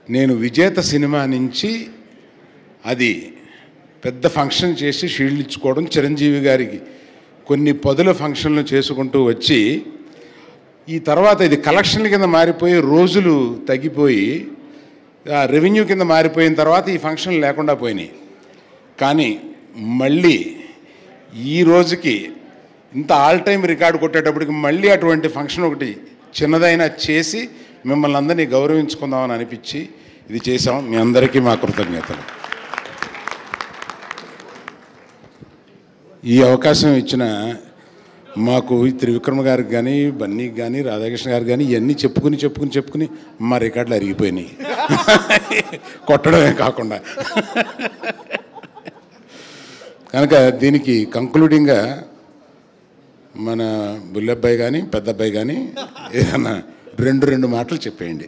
నేను విజేత సినిమా నుంచి అది పెద్ద ఫంక్షన్ చేసి షీల్డ్ ఇచ్చుకోవడం చిరంజీవి గారికి కొన్ని పదుల ఫంక్షన్లు చేసుకుంటూ వచ్చి ఈ తర్వాత ఇది కలెక్షన్ల కింద మారిపోయి రోజులు తగ్గిపోయి ఆ రెవెన్యూ కింద మారిపోయిన తర్వాత ఈ ఫంక్షన్ లేకుండా పోయినాయి కానీ మళ్ళీ ఈ రోజుకి ఇంత ఆల్ టైం రికార్డు కొట్టేటప్పటికి మళ్ళీ అటువంటి ఫంక్షన్ ఒకటి చిన్నదైనా చేసి మిమ్మల్ని అందరినీ గౌరవించుకుందామని అనిపించి ఇది చేసాం మీ అందరికీ మా కృతజ్ఞతలు ఈ అవకాశం ఇచ్చిన మాకు ఈ త్రివిక్రమ గారికి కానీ బన్నీకి కానీ రాధాకృష్ణ గారికి కానీ ఇవన్నీ చెప్పుకుని చెప్పుకుని చెప్పుకుని మా రికార్డులు అరిగిపోయినాయి కొట్టడమే కాకుండా కనుక దీనికి కంక్లూడింగ్గా మన బుల్లబ్బాయి కానీ పెద్దబ్బాయి కానీ ఏదన్నా రెండు రెండు మాటలు చెప్పేయండి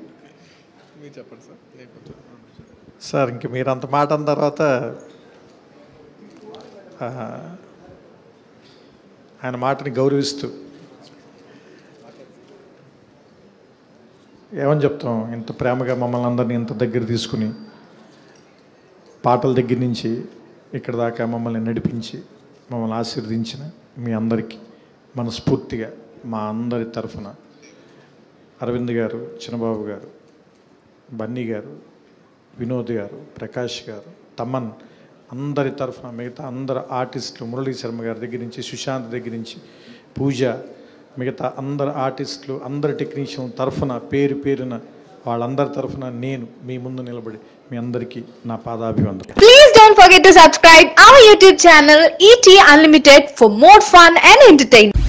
సార్ ఇంక మీరు అంత మాట అన్న తర్వాత ఆ, ఆయన మాటని గౌరవిస్తూ ఏమని చెప్తాం ఇంత ప్రేమగా మమ్మల్ని అందరినీ ఇంత దగ్గర తీసుకుని పాటల దగ్గర నుంచి ఇక్కడ దాకా మమ్మల్ని నడిపించి మమ్మల్ని ఆశీర్వదించిన మీ అందరికీ మనస్ఫూర్తిగా మా అందరి తరఫున అరవింద్ గారు చిన్నబాబు గారు బన్నీ గారు వినోద్ గారు ప్రకాష్ గారు తమన్ అందరి తరఫున మిగతా అందరు ఆర్టిస్టులు మురళీ శర్మ గారి దగ్గర నుంచి సుశాంత్ దగ్గర నుంచి పూజ మిగతా అందరు ఆర్టిస్టులు అందరు టెక్నీషియన్ తరఫున పేరు పేరున వాళ్ళందరి తరఫున నేను మీ ముందు నిలబడి మీ అందరికీ నా పాదాభివందనం Please don't forget to subscribe our YouTube channel ET Unlimited for more fun and entertainment.